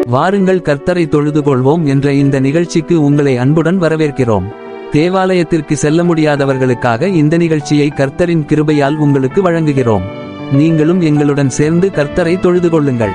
வாருங்கள் கர்த்தரை தொழுது கொள்வோம் என்ற இந்த நிகழ்ச்சிக்கு உங்களை அன்புடன் வரவேற்கிறோம் தேவாலயத்திற்கு செல்ல முடியாதவர்களுக்காக இந்த நிகழ்ச்சியை கர்த்தரின் கிருபையால் உங்களுக்கு வழங்குகிறோம் நீங்களும் எங்களுடன் சேர்ந்து கர்த்தரை தொழுது கொள்ளுங்கள்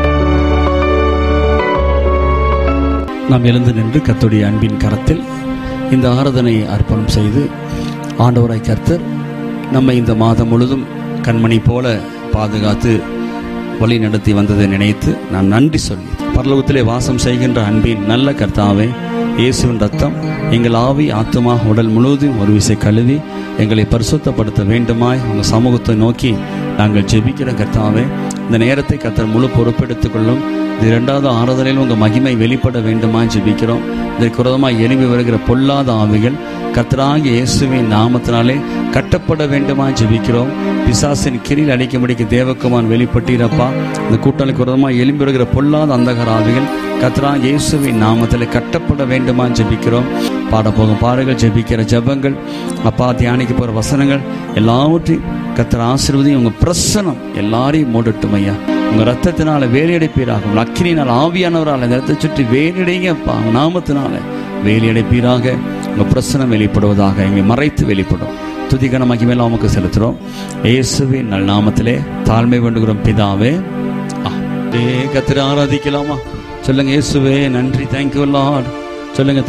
நாம் எழுந்து நின்று கர்த்தருடைய அன்பின் கரத்தில் இந்த ஆராதனையை அர்ப்பணம் செய்து ஆண்டவராய் கர்த்தர் நம்மை இந்த மாதம் முழுதும் கண்மணி போல பாதுகாத்து வழி நடத்தி வந்ததை நினைத்து நான் நன்றி சொல்லி பரலோகத்திலே வாசம் செய்கின்ற அன்பின் நல்ல கர்த்தாவே இயேசுவின் ரத்தம் எங்கள் ஆவி ஆத்மா உடல் முழுவதும் ஒரு விசை கழுவி எங்களை பரிசுத்தப்படுத்த வேண்டுமாய் உங்கள் சமூகத்தை நோக்கி நாங்கள் ஜெபிக்கிற கர்த்தாவே இந்த நேரத்தை கர்த்தர் முழு பொறுப்பெடுத்துக் கொள்ளும் இது இரண்டாவது ஆறுதலில் உங்கள் மகிமை வெளிப்பட வேண்டுமா ஜெபிக்கிறோம் இதற்கு விரோதமாக எழுப்பி வருகிற பொல்லாத ஆவிகள் கர்த்தராகிய இயேசுவின் நாமத்தினாலே கட்டப்பட வேண்டுமா ஜெபிக்கிறோம் பிசாசின் கிரியில் அடிக்கும்படிக்கு தேவக்குமான் வெளிப்பட்டீரப்பா இந்த கூட்டணிக்கு விரோதமாக எழும்பி வருகிற பொல்லாத அந்தகர ஆவிகள் கத்ரா இயேசுவின் நாமத்தில் கட்டப்பட வேண்டுமா ஜெபிக்கிறோம் பாட போகும் பாடல்கள் ஜெபிக்கிற ஜெபங்கள் அப்பா தியானிக்க போகிற வசனங்கள் எல்லாவற்றையும் கத்திர ஆசீர்வதி உங்க பிரசனம் எல்லாரையும் மூடட்டும் ஐயா உங்க ரத்தத்தினால வேலையடைப்பீராக உங்க அக்கினியினால் ஆவியானவரால் இந்த ரத்தத்தை சுற்றி வேலையடைங்கப்பா உங்க நாமத்தினால வேலையடைப்பீராக உங்க பிரசனம் வெளிப்படுவதாக எங்களை மறைத்து வெளிப்படும் துதிகன மகிமையில உமக்கு செலுத்துறோம் இயேசுவின் நல் நாமத்திலே தாழ்மை வேண்டுகிறோம் பிதாவே கத்திர ஆராதிக்கலாமா சொல்லுங்க இயேசுவே நன்றி தேங்க்யூ லார்ட் சொல்லுங்க